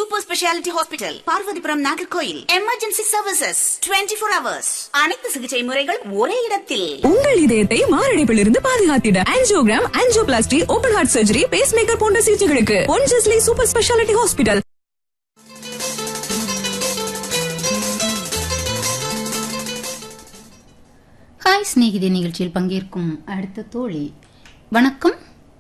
Super speciality hospital Parvathipuram Nagercoil emergency services 24 four hours அனைத்து சிகிச்சை முறைகள் ஒரே இடத்தில் உங்கள் இதயத்தை மாரடைப்பிலிருந்து பாதுகாத்திட angiogram angioplasty open heart surgery pacemaker போன்ற சிகிச்சைகளுக்கு Ponjesly super speciality hospital hi சிநேகிதி நிகழ்ச்சியில் பங்கேற்கும் அடுத்த தோழி வணக்கம்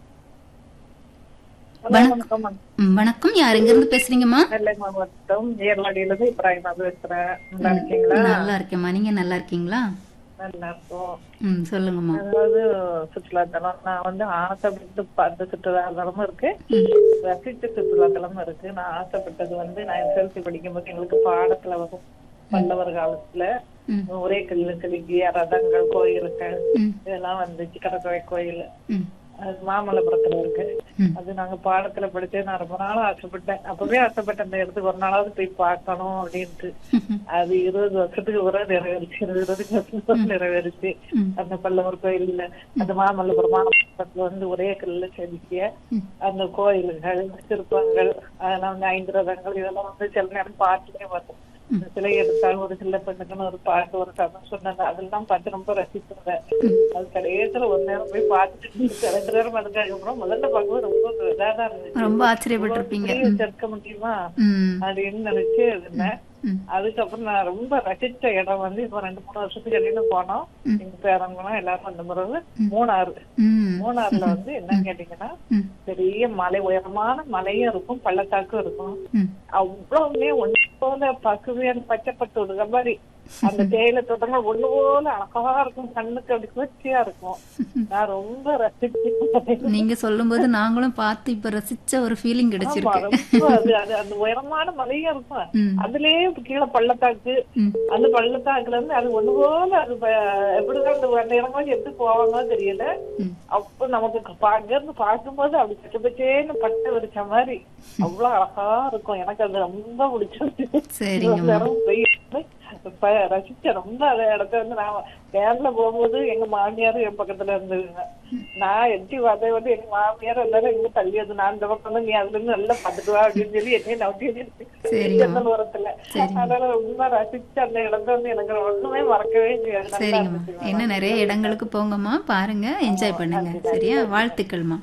வணக்கம் ம், வணக்கம் யார் எங்கிருந்து பேசுறீங்கம்மா நெல்லை மாவட்டம் ஏர்வாடியிலிருந்து இப்ராஹிமா பேசுறேன் நல்லா இருக்கீங்களா நல்லா இருக்கேம்மா நீங்க நல்லா இருக்கீங்களா நல்லா இருக்கும் ம் சொல்லுங்கம்மா அதாவது சுற்றுலாத்தலம் நான் வந்து ஆசைப்பட்டு பார்த்த சுற்றுலாத்தலமும் இருக்கு ரசிச்ச சுற்றுலாத்தலமும் இருக்கு நான் ஆசைப்பட்டது வந்து நான் எஸ்எல்சி படிக்கும்போது எங்களுக்கு பாடத்துல வரும் பல்லவர் காலத்துல ம். ஒரே கல்லு கலிக்கிய ரதங்கள் கோயில்கள் ம். இதெல்லாம் வந்துச்சு கடற்கரை கோயில் ம் அது மாமல்லபுரத்துல இருக்கு ம். அது நாங்க பாடத்துல படிச்சு நான் ரொம்ப நாளா ஆசைப்பட்டேன் அப்பவே ஆசைப்பட்டேன் அந்த இடத்துக்கு ஒரு நாளாவது போய் பார்க்கணும் அப்படின்ட்டு அது இருபது வருஷத்துக்கு ஒரு நிறைவேறிச்சு இருபது வருஷத்துக்கு நிறைவேறிச்சு அந்த பல்லவர் கோயில்ல அந்த மாமல்லபுரம் மாமல்லபுரத்துல வந்து ஒரே கல்ல செதுக்கிய அந்த கோயில்கள் சிற்பங்கள் அதெல்லாம் வந்து ஐந்து ரதங்கள் இதெல்லாம் வந்து சில நேரம் பாட்டுலயே பார்த்தோம் இந்த சிலை எடுத்தாலும் ஒரு சில பெண்ணுக்குன்னு ஒரு பாட்டு ஒரு கதை சொன்னது அதெல்லாம் பார்த்து ரொம்ப ரசிச்சிருந்தேன் அது கடைசியில ஒரு நேரம் போய் பார்த்துட்டு ரெண்டு நேரம் அதுக்காக அப்புறம் முதல்ல பார்க்கும்போது ரொம்ப இதாதான் இருந்துச்சு ரொம்ப ஆச்சரியப்பட்டிருப்பீங்க இப்படி வச்சிருக்க முடியுமா ம் அப்படின்னு நினைச்சு இருந்தேன் ம். அதுக்கப்புறம் நான் ரொம்ப ரசிச்ச இடம் வந்து இப்ப ரெண்டு மூணு வருஷத்துக்கு இடையில போனோம் எங்க பேரங்களும் எல்லாரும் வந்த பிறகு மூணாறு ம் மூணாறுல வந்து என்னன்னு கேட்டீங்கன்னா ம். பெரிய மலை உயரமான மலையும் இருக்கும் பள்ளத்தாக்கும் இருக்கும் ம் அவ்வளவுமே ஒண்ணு போல பசுமையான பச்சைப்பட்டு விடுற மாதிரி அந்த தேயிலை தோட்டங்கள் ஒண்ணு போல அழகா இருக்கும் கண்ணுக்கு அப்படி குளிர்ச்சியா இருக்கும் நான் ரொம்ப ரசிச்சு நீங்க சொல்லும்போது நாங்களும் பார்த்து இப்ப ரசிச்ச ஒரு ஃபீலிங் ஆமா, கிடைச்சிருக்கு ரொம்ப அது அது அந்த உயரமான மலையும் இருக்கும் ம். அதுலயே கீழே பள்ளத்தாக்கு ம். அந்த பள்ளத்தாக்குல இருந்து அது ஒண்ணு போல அது ப- எப்படிதான் அந்த அந்த இடங்களுக்கு எப்படி போவாங்களோ தெரியல ம். அப்ப நமக்கு பா- அங்க இருந்து பார்க்கும்போது அப்படி பச்சை பச்சேன்னு பட்டை விரிச்ச மாதிரி அவ்வளவு அழகா இருக்கும் எனக்கு அது ரொம்ப பிடிச்சிருக்கு சரிங்கம்மா. ரொம்ப போய் இப்ப ரசிச்சேன் ரொம்ப அந்த இடத்த வந்து நான் வேன்ல போகும்போது எங்க மாமியாரும் என் பக்கத்துல இருந்ததுங்க நான் எட்டி வதை வந்து எங்க மாமியார் எல்லாரும் எங்க தள்ளி வந்து நான் இந்த பக்கம் வந்து நீ அதுல இருந்து நல்லா பாத்துட்டு வா அப்படின்னு சொல்லி என்னையும் நவுத்தி சரிங்கம்மா. ஜன்னல் ஓரத்துல அதனால ரொம்ப ரசிச்சு அந்த இடத்த வந்து எனக்கு ஒண்ணுமே மறக்கவே முடியாது நல்லா சரிங்கம்மா இருந்துச்சு. இன்னும் நிறைய இடங்களுக்கு போங்கம்மா பாருங்க என்ஜாய் பண்ணுங்க சரியா வாழ்த்துக்கள்மா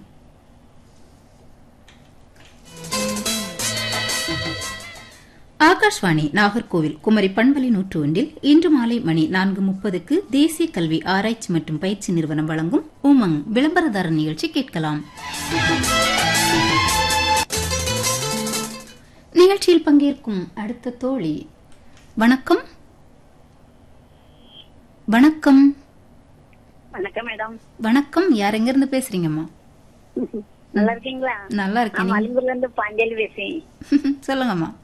ஆகாஷ்வாணி நாகர்கோவில் குமரி பண்பலை நூற்று ஒன்றில் இன்று மாலை மணி நான்கு முப்பதுக்கு தேசிய கல்வி ஆராய்ச்சி மற்றும் பயிற்சி நிறுவனம் வழங்கும் உமங் விளம்பரதாரர் நிகழ்ச்சி கேட்கலாம் நிகழ்ச்சியில் பங்கேற்கும் அடுத்த தோழி வணக்கம் வணக்கம் வணக்கம் மேடம் வணக்கம் யார் எங்க இருந்து பேசுறீங்கம்மா நல்லா இருக்கீங்களா நல்லா நான் இருக்கேன் மலிம்பூர்ல இருந்து பாண்டியல் பேசுறேன் நீங்க- சொல்லுங்கம்மா